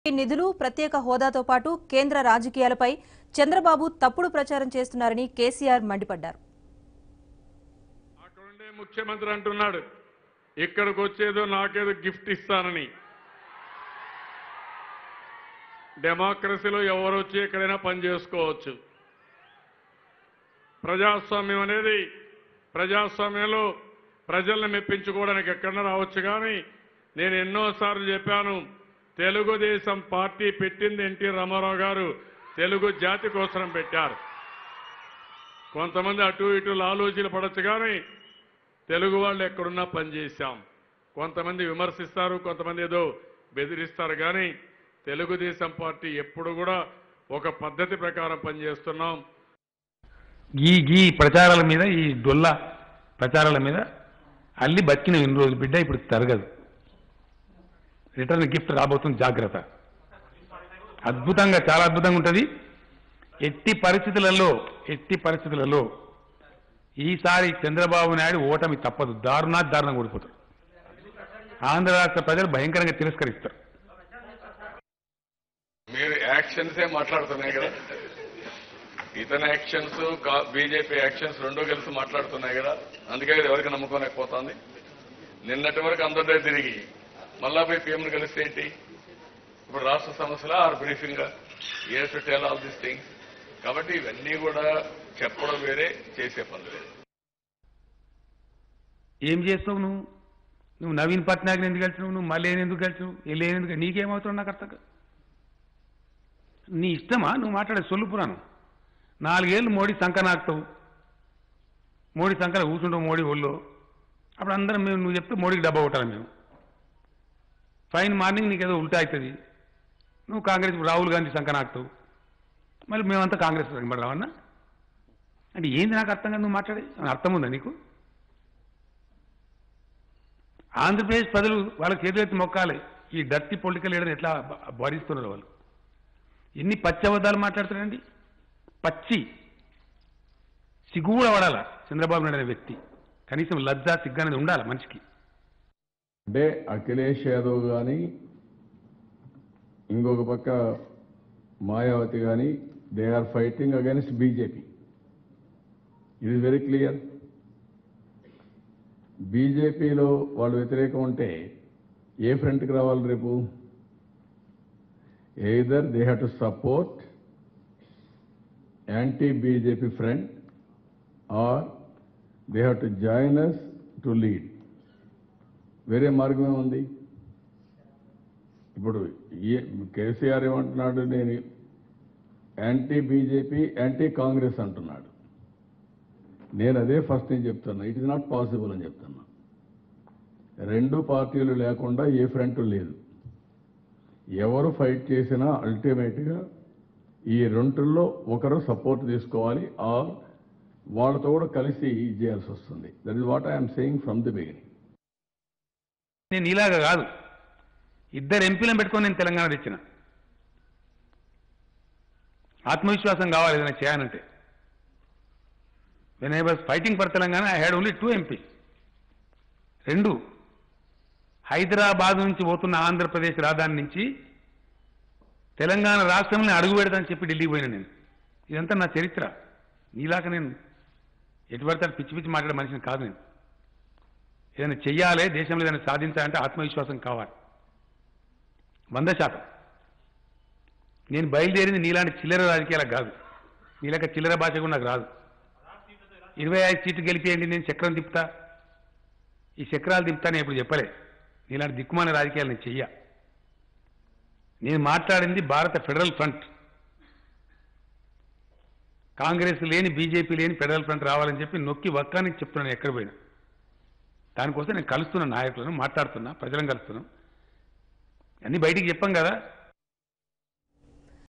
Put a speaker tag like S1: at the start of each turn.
S1: ఈ నిధులు ప్రత్యేక హోదాతో పాటు కేంద్ర రాజకీయాలపై చంద్రబాబు తప్పుడు ప్రచారం చేస్తున్నారని కేసీఆర్ మండిపడ్డారు
S2: అక్కడుండే ముఖ్యమంత్రి అంటున్నాడు ఇక్కడికి వచ్చేదో నాకేదో గిఫ్ట్ ఇస్తానని డెమోక్రసీలో ఎవరు వచ్చి ఎక్కడైనా పని చేసుకోవచ్చు ప్రజాస్వామ్యం అనేది ప్రజాస్వామ్యంలో ప్రజల్ని మెప్పించుకోవడానికి ఎక్కడన్నా రావచ్చు కానీ నేను ఎన్నోసార్లు చెప్పాను తెలుగుదేశం పార్టీ పెట్టింది ఎన్టీ రామారావు గారు తెలుగు జాతి కోసం పెట్టారు కొంతమంది అటు ఇటు లాలోచీలు పడచ్చు కానీ తెలుగు వాళ్ళు ఎక్కడున్నా పనిచేశాం కొంతమంది విమర్శిస్తారు కొంతమంది ఏదో బెదిరిస్తారు కానీ తెలుగుదేశం పార్టీ ఎప్పుడు కూడా ఒక పద్ధతి ప్రకారం పనిచేస్తున్నాం
S3: ఈ గీ ప్రచారాల మీద ఈ డొల్ల ప్రచారాల మీద అల్లి బతికిన ఇన్ని రోజులు బిడ్డ ఇప్పుడు తరగదు రిటర్న్ గిఫ్ట్ రాబోతుంది జాగ్రత్త అద్భుతంగా చాలా అద్భుతంగా ఉంటుంది ఎట్టి పరిస్థితులలో ఎట్టి పరిస్థితులలో ఈసారి చంద్రబాబు నాయుడు ఓటమి తప్పదు దారుణా దారుణంగా ఓడిపోతారు ఆంధ్ర రాష్ట్ర ప్రజలు భయంకరంగా తిరస్కరిస్తారు
S2: మీరు యాక్షన్సే మాట్లాడుతున్నాయి కదా ఇతని యాక్షన్స్ బీజేపీ యాక్షన్స్ రెండూ కలిసి మాట్లాడుతున్నాయి కదా అందుకే ఇది ఎవరికి నమ్ముకోలేకపోతుంది నిన్నటి వరకు అందరిదే తిరిగి మళ్ళా పోయి పీఎంను కలిస్తే ఏంటి ఇప్పుడు రాష్ట్ర సమస్యల are briefing a to tell all this things కాబట్టి ఇవన్నీ కూడా చెప్పడం వేరే చేసే పనులు వేరే
S3: ఏం చేస్తావు నువ్వు నువ్వు నవీన్ పట్నాయక్ ఎందుకు కలిసినావు నువ్వు మళ్ళీ ఎందుకు కలిసినావు వెళ్ళి ఎందుకు నీకేమవుతావు నాకు అర్థం కాదు. నీ ఇష్టమా నువ్వు మాట్లాడే సొల్లు పురాణం నాలుగేళ్ళు మోడీ సంక నాకుతావు మోడీ సంకన కూర్చుంటావు మోడీ ఒళ్ళో అప్పుడు అందరం మేము నువ్వు చెప్తే మోడీకి డబ్బా కొట్టాలి మేము ఫైన్ మార్నింగ్ నీకు ఏదో ఉల్టా అవుతుంది నువ్వు కాంగ్రెస్ రాహుల్ గాంధీ సంక నాకుతావు మళ్ళీ మేమంతా కాంగ్రెస్ మరి రావన్నా అంటే ఏంది నాకు అర్థం కాదు నువ్వు మాట్లాడే అర్థం ఉందా నీకు ఆంధ్రప్రదేశ్ ప్రజలు వాళ్ళకి చేతులెత్తి మొక్కాలి ఈ డర్టీ పొలిటికల్ లీడర్ ఎట్లా భ- భరిస్తున్నారు వాళ్ళు ఎన్ని పచ్చి అబద్ధాలు మాట్లాడుతున్నారండి పచ్చి సిగ్గు కూడా పడాల చంద్రబాబు నాయుడు అనే వ్యక్తి కనీసం లజ్జ సిగ్గు అనేది ఉండాలి మనిషికి
S4: అంటే అఖిలేష్ యాదవ్ కానీ ఇంకొక పక్క మాయావతి కానీ they are fighting against BJP ఇది వెరీ క్లియర్ బీజేపీలో వాళ్ళు వ్యతిరేకం ఉంటే ఏ ఫ్రంట్కి రావాలి రేపు either they have to support anti BJP front or they have to join us to lead వేరే మార్గం ఏముంది ఇప్పుడు ఏ- కేసీఆర్ ఏమంటున్నాడు నేను యాంటీ బీజేపీ యాంటీ కాంగ్రెస్ అంటున్నాడు నేను అదే ఫస్ట్ నేను చెప్తున్నా ఇట్ ఇస్ నాట్ పాసిబుల్ అని చెప్తున్నా రెండు పార్టీలు లేకుండా ఏ ఫ్రంట్ లేదు ఎవరు ఫైట్ చేసినా అల్టిమేట్గా ఈ రెండుల్లో ఒకరు సపోర్ట్ తీసుకోవాలి ఆర్ వాళ్ళతో కూడా కలిసి ఇది చేయాల్సి వస్తుంది that is what I'm saying from the beginning
S3: నేను ఇలాగా కాదు ఇద్దరు ఎంపీలను పెట్టుకొని నేను తెలంగాణ తెచ్చిన ఆత్మవిశ్వాసం కావాలి ఏదైనా చేయాలంటే when I was fighting for Telangana I had only two MP రెండు హైదరాబాద్ నుంచి పోతున్న ఆంధ్రప్రదేశ్ రాజధాని నుంచి తెలంగాణ రాష్ట్రంలో అడుగు పెడతానని చెప్పి ఢిల్లీకి పోయినా నేను ఇదంతా నా చరిత్ర నీలాగా నేను ఎటు పడితే అటు పిచ్చి పిచ్చి మాట్లాడే మనిషిని కాదు నేను ఏదైనా చెయ్యాలి దేశంలో ఏదైనా సాధించాలంటే ఆత్మవిశ్వాసం కావాలి వంద శాతం నేను బయలుదేరింది నీలాంటి చిల్లర రాజకీయాలకు కాదు నీలాక చిల్లర భాష కూడా నాకు రాదు ఇరవై ఐదు సీట్లు గెలిపేయండి నేను చక్రం తిప్పుతా ఈ చక్రాలు తిప్పుతా నేను ఇప్పుడు చెప్పలే నీలాంటి దిక్కుమాల రాజకీయాలు నేను చెయ్య నేను మాట్లాడింది భారత ఫెడరల్ ఫ్రంట్ కాంగ్రెస్ లేని బీజేపీ లేని ఫెడరల్ ఫ్రంట్ రావాలని చెప్పి నొక్కి వక్కానికి చెప్తున్నాను ఎక్కడ పోయినా దానికోసం నేను కలుస్తున్న నాయకులను మాట్లాడుతున్నా ప్రజలను కలుస్తున్నాం అన్ని బయటికి చెప్పాం కదా